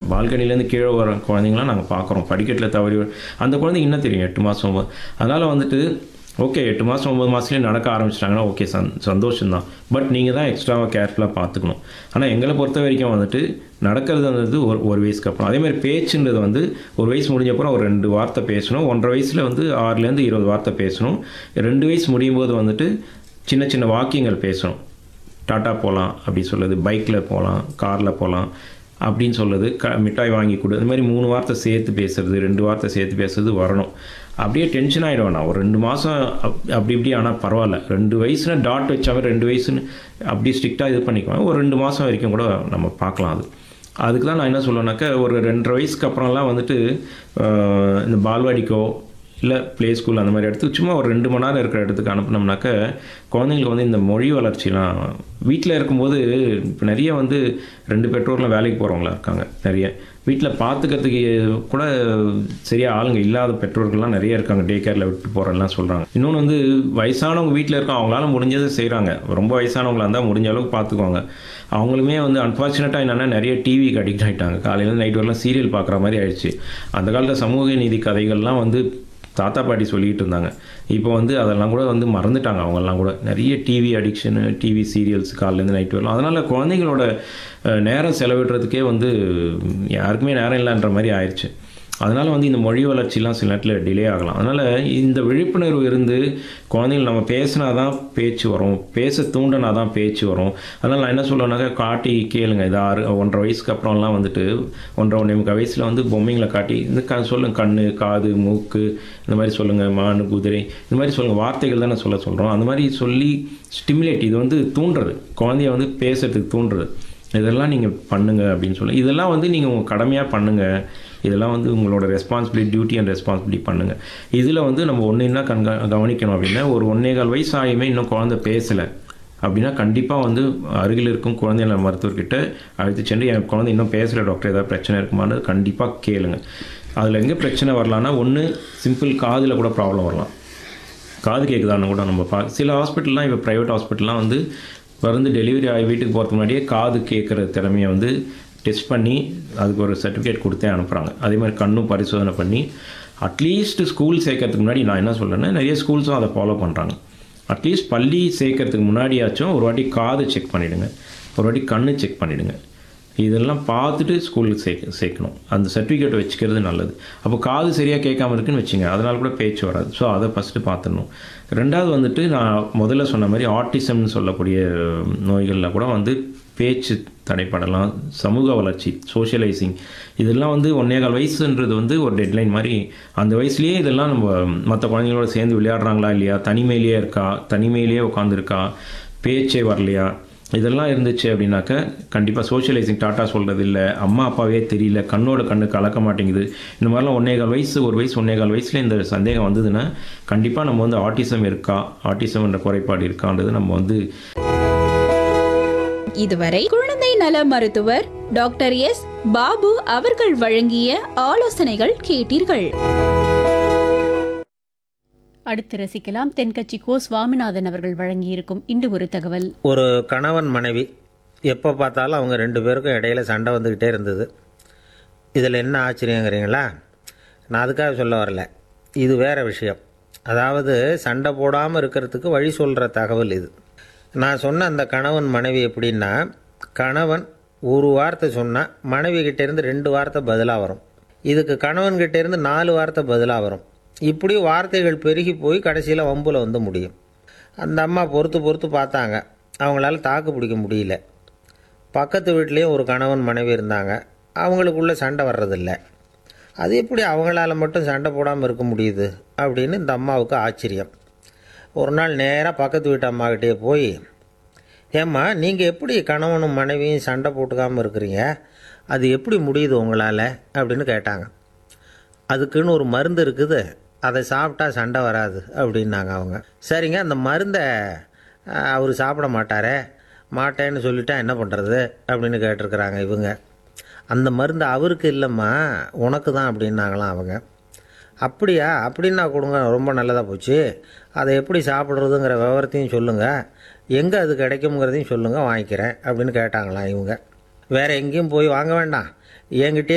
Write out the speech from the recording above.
பால்கனிலேருந்து கீழே வர குழந்தைங்களாம் நாங்கள் பார்க்குறோம் படிக்கட்டில் தவறி வர- அந்த குழந்தைங்க என்ன தெரியும் எட்டு மாதம் அதனால் வந்துட்டு ஓகே எட்டு மாதம் ஒம்பது மாதத்துலேயே நடக்க ஆரம்பிச்சிட்டாங்கன்னா ஓகே சந் சந்தோஷம்தான் பட் நீங்கள் தான் எக்ஸ்ட்ராவாக கேர்ஃபுல்லாக பார்த்துக்கணும் ஆனால் எங்களை பொறுத்த வரைக்கும் வந்துட்டு நடக்கிறது வந்து ஒரு ஒரு வயசுக்கு அப்புறம் அதே மாதிரி பேச்சுன்றது வந்து ஒரு வயசு முடிஞ்ச அப்புறம் ஒரு ரெண்டு வார்த்தை பேசணும் ஒன்றரை வயசில் வந்து ஆறுலேருந்து இருபது வார்த்தை பேசணும் ரெண்டு வயசு முடியும் போது வந்துட்டு சின்ன சின்ன வாக்கியங்கள் பேசணும் டாட்டா போகலாம் அப்படி சொல்லுது பைக்கில் போகலாம் காரில் போகலாம் அப்படின்னு சொல்லுது க மிட்டாய் வாங்கி கொடு இந்த மாதிரி மூணு வார்த்தை சேர்த்து பேசுறது ரெண்டு வார்த்தை சேர்த்து பேசுறது வரணும் அப்படியே டென்ஷன் ஆகிடும் வேணாம் ஒரு ரெண்டு மாதம் அப்படி இப்படி ஆனால் பரவாயில்ல ரெண்டு வயசுனா டாட் வச்சாவே ரெண்டு வயசுன்னு அப்படி ஸ்ட்ரிக்டாக இது பண்ணிக்குவாங்க ஒரு ரெண்டு மாதம் வரைக்கும் கூட நம்ம பார்க்கலாம் அது அதுக்கு தான் நான் என்ன சொல்லுவேன்னாக்கா ஒரு ரெண்டரை வயசுக்கு அப்புறம்லாம் வந்துட்டு ஆஹ், இந்த பால்வாடிக்கோ இல்லை ப்ளே ஸ்கூல் அந்த மாதிரி இடத்துக்கு சும்மா ஒரு ரெண்டு மணி நேரம் இருக்கிற இடத்துக்கு அனுப்புனோம்னாக்க குழந்தைங்களுக்கு வந்து இந்த மொழி வளர்ச்சிலாம் வீட்டில் இருக்கும்போது இப்போ நிறைய வந்து ரெண்டு பெற்றோர்லாம் வேலைக்கு போகிறவங்களா இருக்காங்க நிறைய வீட்டில் பார்த்துக்கிறதுக்கு கூட சரியாக ஆளுங்க இல்லாத பெற்றோர்கள்லாம் நிறைய இருக்காங்க டே கேரில் விட்டு போகிறேன்லாம் சொல்கிறாங்க இன்னொன்று வந்து வயசானவங்க வீட்டில் இருக்காங்க அவங்களால முடிஞ்சதை செய்கிறாங்க ரொம்ப வயசானவங்களா இருந்தால் முடிஞ்ச அளவுக்கு பார்த்துக்குவாங்க அவங்களுமே வந்து அன்ஃபார்ச்சுனேட்டாக என்னென்னா நிறைய டிவிக்கு அடிக்ட் ஆகிட்டாங்க காலையில் நைட் வரலாம் சீரியல் பார்க்குற மாதிரி ஆயிடுச்சு அந்த காலத்தில் சமூக நீதி கதைகள்லாம் வந்து தாத்தா பாட்டி சொல்லிட்டு இருந்தாங்க இப்போ வந்து அதெல்லாம் கூட வந்து மறந்துட்டாங்க அவங்கெல்லாம் கூட நிறைய டிவி அடிக்ஷனு டிவி சீரியல்ஸ் காலையிலேருந்து நைட் வரலாம் அதனால் குழந்தைங்களோட அஹ், நேரம் செலவிடுறதுக்கே வந்து யாருக்குமே நேரம் இல்லைன்ற மாதிரி ஆயிடுச்சு அதனால் வந்து இந்த மொழி வளர்ச்சிலாம் சில நேரத்தில் டிலே ஆகலாம் அதனால் இந்த விழிப்புணர்வு இருந்து குழந்தைகள் நம்ம பேசினா தான் பேச்சு வரும் பேச தூண்டினா தான் பேச்சு வரும் அதனால் நான் என்ன சொல்லுவேன்னாக்கா காட்டி கேளுங்க இது ஆறு ஒன்றரை வயசுக்கு அப்புறம்லாம் வந்துட்டு ஒன்றரை ஒன்றே முக்கால் வயசில் வந்து பொம்மைங்களை காட்டி இந்த க சொல்லுங்க கண்ணு காது மூக்கு இந்த மாதிரி சொல்லுங்கள் மான் குதிரை இந்த மாதிரி சொல்லுங்கள் வார்த்தைகள் தானே சொல்ல சொல்கிறோம் அந்த மாதிரி சொல்லி ஸ்டிமுலேட் இது வந்து தூண்டுறது குழந்தைய வந்து பேசுறதுக்கு தூண்டுறது இதெல்லாம் நீங்கள் பண்ணுங்க அப்படின்னு சொல்லி இதெல்லாம் வந்து நீங்கள் உங்கள் கடமையாக பண்ணுங்கள் இதெல்லாம் வந்து உங்களோட ரெஸ்பான்சிபிலிட்டி டியூட்டி அண்ட் ரெஸ்பான்சிபிலிட்டி பண்ணுங்கள் இதில் வந்து நம்ம ஒன்று என்ன கண்கா கவனிக்கணும் அப்படின்னா ஒரு ஒன்னே கால் வயசு ஆகியுமே இன்னும் குழந்தை பேசலை அப்படின்னா கண்டிப்பாக வந்து அருகில் இருக்கும் குழந்தை நல மருத்துவர்கிட்ட அழைத்து சென்று என் குழந்தை இன்னும் பேசல டாக்டர் ஏதாவது பிரச்சனை இருக்குமான்னு கண்டிப்பாக கேளுங்க அதில் எங்கே பிரச்சனை வரலான்னா ஒன்று சிம்பிள் காதில் கூட ப்ராப்ளம் வரலாம் காது கேட்குதான்னு கூட நம்ம பா சில ஹாஸ்பிட்டல்லாம் இப்போ ப்ரைவேட் ஹாஸ்பிட்டல்லாம் வந்து வந்து டெலிவரி ஆகி வீட்டுக்கு போகிறதுக்கு முன்னாடியே காது கேட்குற திறமையை வந்து டெஸ்ட் பண்ணி அதுக்கு ஒரு சர்டிஃபிகேட் கொடுத்தே அனுப்புகிறாங்க அதே மாதிரி கண்ணும் பரிசோதனை பண்ணி அட்லீஸ்ட் ஸ்கூல் சேர்க்கறதுக்கு முன்னாடி நான் என்ன சொல்கிறேன்னா நிறைய ஸ்கூல்ஸும் அதை ஃபாலோ பண்ணுறாங்க அட்லீஸ்ட் பள்ளி சேர்க்கறதுக்கு முன்னாடியாச்சும் ஒரு வாட்டி காது செக் பண்ணிவிடுங்க ஒரு வாட்டி கண்ணு செக் பண்ணிவிடுங்க இதெல்லாம் பார்த்துட்டு ஸ்கூலுக்கு சேர்க்க சேர்க்கணும் அந்த சர்டிஃபிகேட் வச்சுக்கிறது நல்லது அப்போ காது சரியாக கேட்காம இருக்குன்னு வச்சுங்க அதனால கூட பேச்சு வராது ஸோ அதை ஃபஸ்ட்டு பார்த்துடணும் ரெண்டாவது வந்துட்டு நான் முதல்ல சொன்ன மாதிரி ஆட்டிசம்னு சொல்லக்கூடிய நோய்களில் கூட வந்து பேச்சு தடைப்படலாம் சமூக வளர்ச்சி சோஷியலைசிங் இதெல்லாம் வந்து ஒன்னே கால் வயசுன்றது வந்து ஒரு டெட்லைன் மாதிரி அந்த வயசுலேயே இதெல்லாம் நம்ம மற்ற குழந்தைங்களோட சேர்ந்து விளையாடுறாங்களா இல்லையா தனிமையிலேயே இருக்கா தனிமையிலேயே உட்காந்துருக்கா பேச்சே வரலையா இதெல்லாம் இருந்துச்சு அப்படின்னாக்க கண்டிப்பாக சோஷியலைசிங் டாட்டா சொல்கிறது இல்லை அம்மா அப்பாவே தெரியல கண்ணோட கண்ணு கலக்க மாட்டேங்குது இந்த மாதிரிலாம் ஒன்னே கால் வயசு ஒரு வயசு ஒன்னே கால் வயசில் இந்த சந்தேகம் வந்ததுன்னா கண்டிப்பாக நம்ம வந்து ஆட்டிசம் இருக்கா ஆட்டிசம் என்ற குறைபாடு இருக்கான்றது நம்ம வந்து இதுவரை குழந்தை நல மருத்துவர் டாக்டர் எஸ் பாபு அவர்கள் வழங்கிய ஆலோசனைகள் கேட்டீர்கள் அடுத்து ரசிக்கலாம் தென்கட்சி கோ சுவாமிநாதன் அவர்கள் வழங்கியிருக்கும் இன்று ஒரு தகவல் ஒரு கணவன் மனைவி எப்போ பார்த்தாலும் அவங்க ரெண்டு பேருக்கும் இடையில சண்டை வந்துக்கிட்டே இருந்தது இதில் என்ன ஆச்சரியங்கிறீங்களா நான் அதுக்காக சொல்ல வரல இது வேறு விஷயம் அதாவது சண்டை போடாமல் இருக்கிறதுக்கு வழி சொல்கிற தகவல் இது நான் சொன்ன அந்த கணவன் மனைவி எப்படின்னா கணவன் ஒரு வார்த்தை சொன்னால் மனைவி கிட்டேருந்து ரெண்டு வார்த்தை பதிலாக வரும் இதுக்கு கணவன்கிட்ட இருந்து நாலு வார்த்தை பதிலாக வரும் இப்படி வார்த்தைகள் பெருகி போய் கடைசியில் வம்புல வந்து முடியும் அந்த அம்மா பொறுத்து பொறுத்து பார்த்தாங்க அவங்களால தாக்கு பிடிக்க முடியல பக்கத்து வீட்லேயும் ஒரு கணவன் மனைவி இருந்தாங்க அவங்களுக்குள்ள சண்டை வர்றதில்ல அது எப்படி அவங்களால மட்டும் சண்டை போடாமல் இருக்க முடியுது அப்படின்னு இந்த அம்மாவுக்கு ஆச்சரியம் ஒரு நாள் நேராக பக்கத்து வீட்டு அம்மாக்கிட்டே போய் ஏம்மா நீங்கள் எப்படி கணவனும் மனைவியும் சண்டை போட்டுக்காமல் இருக்கிறீங்க அது எப்படி முடியுது உங்களால் அப்படின்னு கேட்டாங்க அதுக்குன்னு ஒரு மருந்து இருக்குது அதை சாப்பிட்டா சண்டை வராது அப்படின்னாங்க அவங்க சரிங்க அந்த மருந்தை அவர் சாப்பிட மாட்டாரே மாட்டேன்னு சொல்லிட்டா என்ன பண்ணுறது அப்படின்னு கேட்டிருக்கிறாங்க இவங்க அந்த மருந்து அவருக்கு இல்லைம்மா உனக்கு தான் அப்படின்னாங்களாம் அவங்க அப்படியா அப்படின்னா கொடுங்க ரொம்ப நல்லதாக போச்சு அதை எப்படி சாப்பிட்றதுங்கிற விவரத்தையும் சொல்லுங்கள் எங்கே அது கிடைக்குங்கிறதையும் சொல்லுங்கள் வாங்கிக்கிறேன் அப்படின்னு கேட்டாங்களாம் இவங்க வேறு எங்கேயும் போய் வாங்க வேண்டாம் என்கிட்டயே